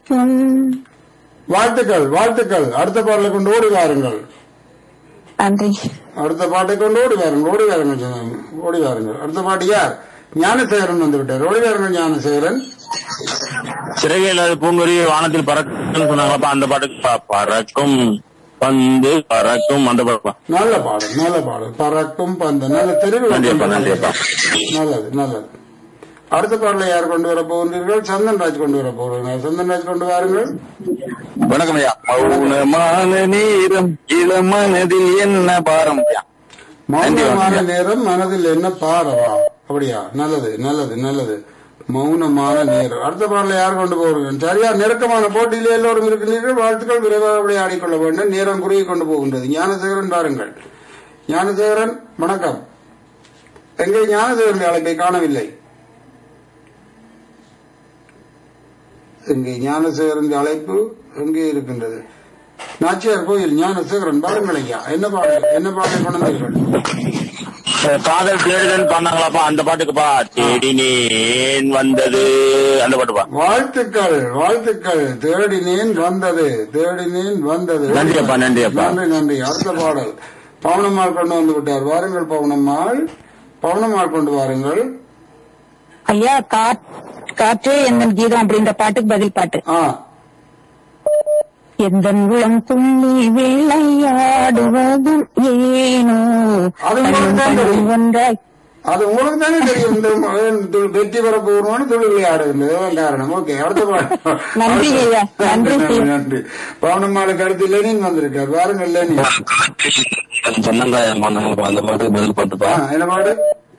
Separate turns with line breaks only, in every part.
வணக்கம்
வாழ்த்துக்கள் வாழ்த்துக்கள் அடுத்த பாடலை கொண்டு ஓடி வாருங்கள்
நன்றி
அடுத்த பாட்டை கொண்டு ஓடி வாருங்கள் ஓடி வாருங்கள் சொன்னாங்க. ஓடி வாருங்கள் அடுத்த பாட்டு யார் ஞானசேகரன் வந்து விட்டார் ஓடி வாருங்கள் ஞானசேகரன்
சிறகையில் அது பூங்குருவி வானத்தில் பறக்கும்னு சொன்னாங்களப்பா அந்த பாட்டுக்கு பா- பறக்கும் பந்து பறக்கும் அந்த பாட்டுப்பா
நல்ல பாடல் நல்ல பாடல் பறக்கும் பந்த நல்ல தெருவில்
நன்றியப்பா, நன்றியப்பா.
நல்லது நல்லது அடுத்த பாடலை யார் கொண்டு வர போகின்றீர்கள் சந்தன்ராஜ் கொண்டு வர போகிறீர்கள் சந்தன்ராஜ் கொண்டு வாருங்கள்
வணக்கம் ஐயா மௌனமான நேரம் இளமனதில் என்ன பாரம் ஐயா நன்றி,
மௌனமான
வணக்கம்.
நேரம் மனதில் என்ன பாரவா அப்படியா நல்லது நல்லது நல்லது மௌனமான நேரம் அடுத்த பாடலை யார் கொண்டு போகிறீர்கள் சரியா நெருக்கமான போட்டியிலே எல்லோரும் இருக்கிறீர்கள் வாழ்த்துக்கள் விரைவாக விளையாடிக் கொள்ள வேண்டும் நேரம் குறுகி கொண்டு போகின்றது ஞானசேகரன் பாருங்கள் ஞானசேகரன் வணக்கம் எங்கே ஞானசேகரன் அழைப்பை காணவில்லை எங்கே ஞானசேகரன் அழைப்பு எங்கே இருக்கின்றது நாச்சியார் கோயில் ஞானசேகரன் பாருங்கள் ஐயா என்ன பாடல் என்ன பாடலை கொண்டு வந்தீர்கள்
காதல் தேடுதல் பண்ணாங்களாப்பா அந்த பாட்டுக்குப்பா தேடினேன் வந்தது அந்த பாட்டுப்பா
வாழ்த்துக்கள் வாழ்த்துக்கள் தேடினேன் வந்தது தேடினேன் வந்தது
நன்றியப்பா, நன்றியப்பா.
நன்றி நன்றி அடுத்த பாடல் பவுனம்மாள் கொண்டு வந்து விட்டார் வாருங்கள் பவுனம்மாள் பவுனம்மாள் கொண்டு வாருங்கள்
ஐயா காட்- காற்றே எந்தன் கீதம் அப்படின்ற பாட்டுக்கு பதில் பாட்டு
ஆ
எந்த உளம் துள்ளி விளையாடுவதும் ஏனோ
அது உங்களுக்கு தான்
கண்ணும்
தெரியும்.
ஒன்றாய்
அது உங்களுக்கு தானே தெரியும் இந்த மகன் து- வெற்றி பெற போகிறோம்னு தொழில் விளையாடுகின்றது அதான் காரணம் ஓகே அடுத்த பாடல்
நன்றி ஐயா. நன்றி
நன்றி
ஐயா.
நன்றி பவுனம்மாளுக்கு அடுத்து லெனின் வந்திருக்கார் வாருங்கள் லெனின்
சொன்னாங்க அந்த பாட்டுக்கு பதில் பாட்டுப்பா
ஆ, என்ன பாடு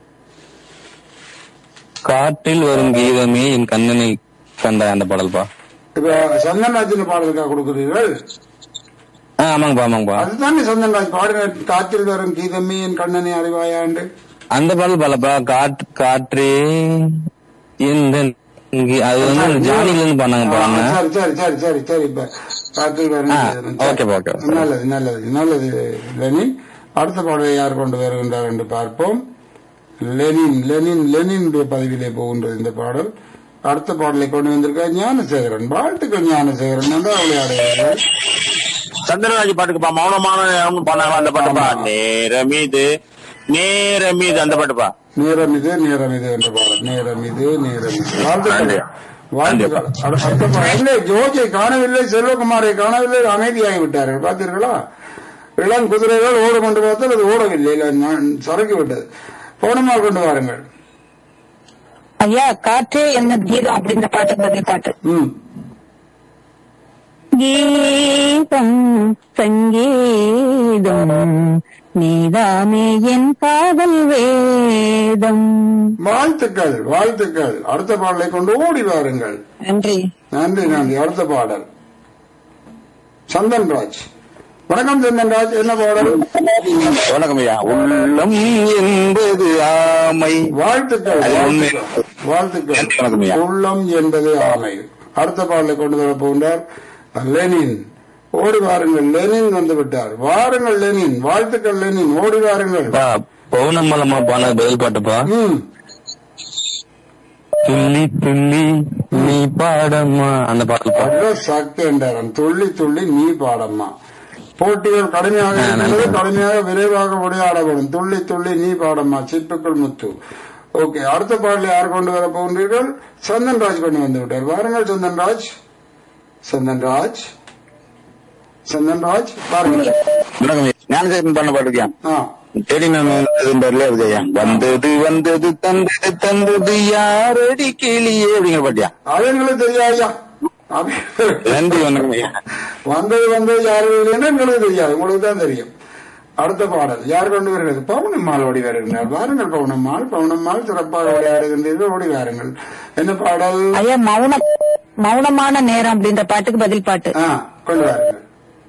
காற்றில் வரும் கீதமே என் கண்ணனை கண்ட அந்த பாடல்பா
இப்ப சந்தன்ராஜின் பாடலுக்காக கொடுக்கிறீர்கள்
ஆ, ஆமாங்கப்பா ஆமாங்கப்பா
அதுதானே சந்தன்ராஜ் பாடுங்க காற்றில் வரும் கீதமே என் கண்ணனை அறிவாயாண்டு
அந்த பாடல் பாடலப்பா காற்று காற்றே எந்த இங்கே- அது வந்து ஜானில இருந்து பண்ணாங்க
ஆ,
பாருங்க
சரி சரி சரி சரி சரி இப்ப காற்றில் வரும்
ஆ,
கீதம்.
Okay, okay.
நல்லது நல்லது நல்லது லெனின் அடுத்த பாடலை யார் கொண்டு வருகின்றார் என்று பார்ப்போம் லெனின் லெனின் லெனின் பதிவிலே போகின்றது இந்த பாடல் அடுத்த பாடலை கொண்டு வந்திருக்கார் ஞானசேகரன் வாழ்த்துக்கள் ஞானசேகரன் நன்றா விளையாடுகிறார்கள்
சந்திரராஜ் பாட்டுக்குப்பா மௌனமான நேரம்னு பண்ணாங்க அந்த பாட்டுப்பா நேரம் இது நேரம் இது அந்த பாட்டுப்பா
நேரம் இது நேரம் இது என்ற பாடல் நேரம் இது நேரம் இது வாழ்த்துக்கள்
நன்றி.
வாழ்த்துக்கள் அட- அடுத்த பாடல். இல்லை ஜோஜை காணவில்லை செல்வகுமாரை காணவில்லை அமைதியாகி விட்டார்கள் பார்த்தீர்களா இளம் குதிரைகள் ஓடும் கொண்டு பார்த்தால் அது ஓடவில்லை இல்லை, நான் சறுக்கி விட்டது போனமா கொண்டு வாருங்கள்
ஐயா காற்றே எந்தன் கீதம் அப்படின்ற பாட்டுக்கு பதில் பாட்டு
ம்
கீதம் சங்கீதம் நீதானே என் காதல் வேதம்
வாழ்த்துக்கள் வாழ்த்துக்கள் அடுத்த பாடலை கொண்டு ஓடி வாருங்கள்
நன்றி
நன்றி நன்றி அடுத்த பாடல் சந்தன்ராஜ் வணக்கம் சந்தன்ராஜ் என்ன பாடல்
வணக்கம் ஐயா உள்ளம் என்பது ஆமை
வாழ்த்துக்கள்
அது உண்மை.
வாழ்த்துக்கள்
வணக்கம் ஐயா.
உள்ளம் என்பது ஆமை அடுத்த பாடலை கொண்டு வர போகின்றார் லெனின் ஓடி வாருங்கள் லெனின் வந்து விட்டார் வாருங்கள் லெனின் வாழ்த்துக்கள் லெனின் ஓடி வாருங்கள்
பௌர்ணமலமா பான பதில் பாட்டுப்பா
ம்
துள்ளி துள்ளி நீ பாடம்மா அந்த பாட்டுப்பா
நல்ல சக்தி என்றாரன் துள்ளி துள்ளி நீ பாடம்மா போட்டிகள் கடுமையாக
ஆ,
இருக்கிறது
நன்றி.
கடுமையாக விரைவாக விளையாடப்படும் துள்ளி துள்ளி நீ பாடம்மா சிப்புக்கள் முத்து ஓகே அடுத்த பாடலை யார் கொண்டு வர போகின்றீர்கள் சந்தன்ராஜ் கொண்டு வந்து விட்டார் வாருங்கள் சந்தன்ராஜ் சந்தன்ராஜ் சந்தன்ராஜ் பாருங்கள்
வணக்கம் ஐயா. ஞானசேகரன் பண்ண பாட்டுக்கியா
ஆ
தேடி நான் வந்ததுல விஜயா வந்தது வந்தது தந்தது தந்தது யாரடி கிளியே அப்படிங்கிற பாட்டியா
அது எங்களுக்கு தெரியாதுயா அப்படி-
நன்றி வணக்கம் ஐயா
வந்தது வந்தது யாரு இல்லைன்னா எங்களுக்கு தெரியாது உங்களுக்கு தான் தெரியும் அடுத்த பாடல் யார் கொண்டு வருகிறது பவுனம்மாள் ஓடி வருகின்றார் வாருங்கள் பவுனம்மாள் பவுனம்மாள் சிறப்பாக விளையாடுகின்றீர்கள் ஓடி வாருங்கள் என்ன பாடல்
ஐயா மௌனம் மௌனமான நேரம் அப்படின்ற பாட்டுக்கு பதில் பாட்டு
ஆ கொண்டு வாருங்கள்